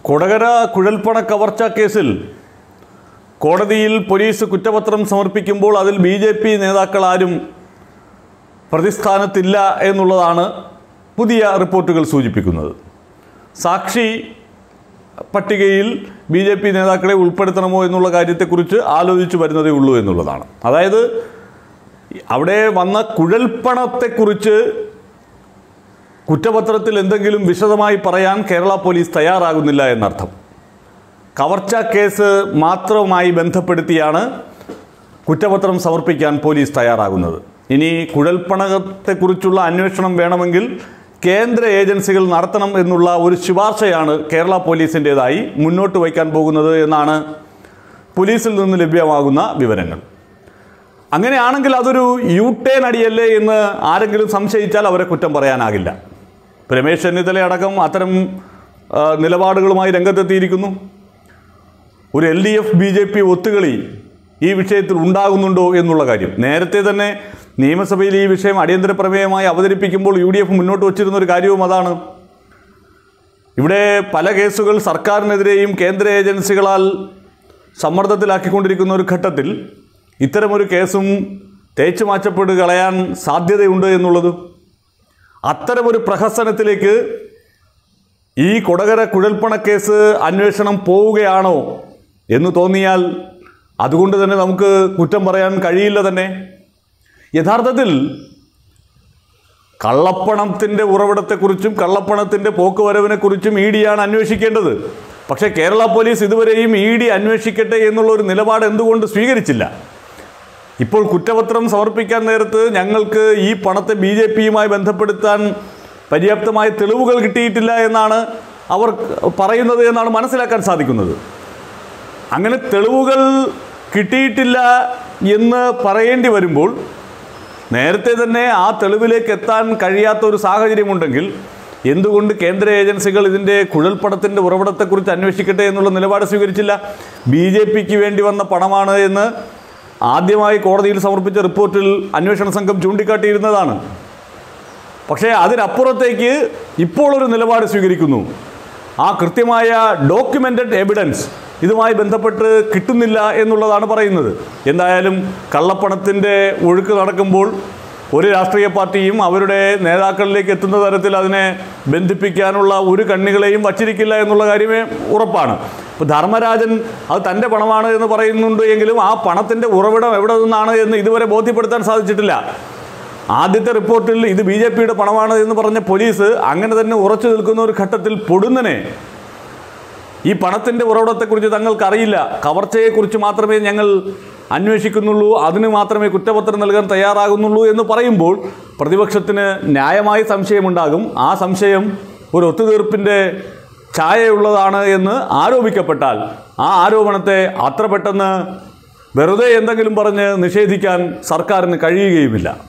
കൊടകര കുഴൽപ്പണ കവർച്ച കേസിൽ കോടതിയിൽ പോലീസ് കുറ്റപത്രം സമർപ്പിക്കുമ്പോൾ അതിൽ ബി ജെ പി നേതാക്കൾ ആരും പ്രതിസ്ഥാനത്തില്ല എന്നുള്ളതാണ് പുതിയ റിപ്പോർട്ടുകൾ സൂചിപ്പിക്കുന്നത് സാക്ഷി പട്ടികയിൽ ബി ജെ പി നേതാക്കളെ ഉൾപ്പെടുത്തണമോ എന്നുള്ള കാര്യത്തെക്കുറിച്ച് ആലോചിച്ചു വരുന്നതേ ഉള്ളൂ എന്നുള്ളതാണ് അതായത് അവിടെ വന്ന കുഴൽപ്പണത്തെക്കുറിച്ച് കുറ്റപത്രത്തിൽ എന്തെങ്കിലും വിശദമായി പറയാൻ കേരള പോലീസ് തയ്യാറാകുന്നില്ല എന്നർത്ഥം കവർച്ച കേസ് മാത്രവുമായി ബന്ധപ്പെടുത്തിയാണ് കുറ്റപത്രം സമർപ്പിക്കാൻ പോലീസ് തയ്യാറാകുന്നത് ഇനി കുഴൽപ്പണത്തെക്കുറിച്ചുള്ള അന്വേഷണം വേണമെങ്കിൽ കേന്ദ്ര ഏജൻസികൾ നടത്തണം എന്നുള്ള ഒരു ശുപാർശയാണ് കേരള പോലീസിൻ്റേതായി മുന്നോട്ട് വയ്ക്കാൻ പോകുന്നത് എന്നാണ് പോലീസിൽ നിന്ന് ലഭ്യമാകുന്ന വിവരങ്ങൾ അങ്ങനെയാണെങ്കിൽ അതൊരു യു ടേൺ അടിയല്ലേ എന്ന് ആരെങ്കിലും സംശയിച്ചാൽ അവരെ കുറ്റം പറയാനാകില്ല ഇപ്പൊ രമേശ് ചെന്നിത്തല അടക്കം അത്തരം ആ, നിലപാടുകളുമായി രംഗത്തെത്തിയിരിക്കുന്നു ഒരു L D F B J P ഒത്തുകളി ഈ വിഷയത്തിൽ ഉണ്ടാകുന്നുണ്ടോ എന്നുള്ള കാര്യം നേരത്തെ തന്നെ നിയമസഭയിൽ ഈ വിഷയം അടിയന്തര പ്രമേയമായി അവതരിപ്പിക്കുമ്പോൾ യു ഡി എഫ് മുന്നോട്ട് വച്ചിരുന്ന ഒരു കാര്യവും അതാണ് ഇവിടെ പല കേസുകൾ സർക്കാരിനെതിരെയും കേന്ദ്ര ഏജൻസികളാൽ സമ്മർദ്ദത്തിലാക്കിക്കൊണ്ടിരിക്കുന്ന ഒരു ഘട്ടത്തിൽ ഇത്തരമൊരു കേസും തേച്ചു മാറ്റപ്പെട്ട് കളയാൻ സാധ്യതയുണ്ട് എന്നുള്ളത് അത്തരമൊരു പ്രഹസനത്തിലേക്ക് ഈ കൊടകര കുഴൽപ്പണ കേസ് അന്വേഷണം പോവുകയാണോ എന്ന് തോന്നിയാൽ അതുകൊണ്ട് തന്നെ നമുക്ക് കുറ്റം പറയാൻ കഴിയില്ല തന്നെ യഥാർത്ഥത്തിൽ കള്ളപ്പണത്തിൻ്റെ ഉറവിടത്തെക്കുറിച്ചും കള്ളപ്പണത്തിൻ്റെ പോക്കുവരവിനെക്കുറിച്ചും ഇ ഡിയാണ് അന്വേഷിക്കേണ്ടത് പക്ഷേ കേരള പോലീസ് ഇതുവരെയും ഇ ഡി അന്വേഷിക്കട്ടെ എന്നുള്ള ഒരു നിലപാട് എന്തുകൊണ്ട് സ്വീകരിച്ചില്ല ഇപ്പോൾ കുറ്റപത്രം സമർപ്പിക്കാൻ നേരത്ത് ഞങ്ങൾക്ക് ഈ പണത്തെ ബി ജെ പിയുമായി ബന്ധപ്പെടുത്താൻ പര്യാപ്തമായ തെളിവുകൾ കിട്ടിയിട്ടില്ല എന്നാണ് അവർ പറയുന്നത് എന്നാണ് മനസ്സിലാക്കാൻ സാധിക്കുന്നത് അങ്ങനെ തെളിവുകൾ കിട്ടിയിട്ടില്ല എന്ന് പറയേണ്ടി വരുമ്പോൾ നേരത്തെ തന്നെ ആ തെളിവിലേക്ക് എത്താൻ കഴിയാത്ത ഒരു സാഹചര്യമുണ്ടെങ്കിൽ എന്തുകൊണ്ട് കേന്ദ്ര ഏജൻസികൾ ഇതിൻ്റെ കുഴൽപ്പണത്തിൻ്റെ ഉറവിടത്തെക്കുറിച്ച് അന്വേഷിക്കട്ടെ എന്നുള്ള നിലപാട് സ്വീകരിച്ചില്ല ബി ജെ പിക്ക് വേണ്ടി വന്ന പണമാണ് എന്ന് ആദ്യമായി കോടതിയിൽ സമർപ്പിച്ച റിപ്പോർട്ടിൽ അന്വേഷണ സംഘം ചൂണ്ടിക്കാട്ടിയിരുന്നതാണ് പക്ഷേ അതിനപ്പുറത്തേക്ക് ഇപ്പോൾ ഒരു നിലപാട് സ്വീകരിക്കുന്നു ആ കൃത്യമായ ഡോക്യുമെൻറ്റഡ് എവിഡൻസ് ഇതുമായി ബന്ധപ്പെട്ട് കിട്ടുന്നില്ല എന്നുള്ളതാണ് പറയുന്നത് എന്തായാലും കള്ളപ്പണത്തിൻ്റെ ഒഴുക്ക് നടക്കുമ്പോൾ ഒരു രാഷ്ട്രീയ പാർട്ടിയും അവരുടെ നേതാക്കളിലേക്ക് എത്തുന്ന തരത്തിൽ അതിനെ ബന്ധിപ്പിക്കാനുള്ള ഒരു കണ്ണികളെയും വച്ചിരിക്കില്ല എന്നുള്ള കാര്യമേ ഉറപ്പാണ് ഇപ്പോൾ ധർമ്മരാജൻ അത് തൻ്റെ പണമാണ് എന്ന് പറയുന്നുണ്ട് എങ്കിലും ആ പണത്തിൻ്റെ ഉറവിടം എവിടെ നിന്നാണ് എന്ന് ഇതുവരെ ബോധ്യപ്പെടുത്താൻ സാധിച്ചിട്ടില്ല ആദ്യത്തെ റിപ്പോർട്ടിൽ ഇത് ബി ജെ പിയുടെ പണമാണ് എന്ന് പറഞ്ഞ പോലീസ് അങ്ങനെ തന്നെ ഉറച്ചു നിൽക്കുന്ന ഒരു ഘട്ടത്തിൽ പൊടുന്നനെ ഈ പണത്തിൻ്റെ ഉറവിടത്തെക്കുറിച്ച് തങ്ങൾക്കറിയില്ല കവർച്ചയെക്കുറിച്ച് മാത്രമേ ഞങ്ങൾ അന്വേഷിക്കുന്നുള്ളൂ അതിന് മാത്രമേ കുറ്റപത്രം നൽകാൻ തയ്യാറാകുന്നുള്ളൂ എന്ന് പറയുമ്പോൾ പ്രതിപക്ഷത്തിന് ന്യായമായ സംശയമുണ്ടാകും ആ സംശയം ഒരു ഒത്തുതീർപ്പിൻ്റെ ഛായയുള്ളതാണ് എന്ന് ആരോപിക്കപ്പെട്ടാൽ ആ ആരോപണത്തെ അത്ര പെട്ടെന്ന് വെറുതെ എന്തെങ്കിലും പറഞ്ഞ് നിഷേധിക്കാൻ സർക്കാരിന് കഴിയുകയുമില്ല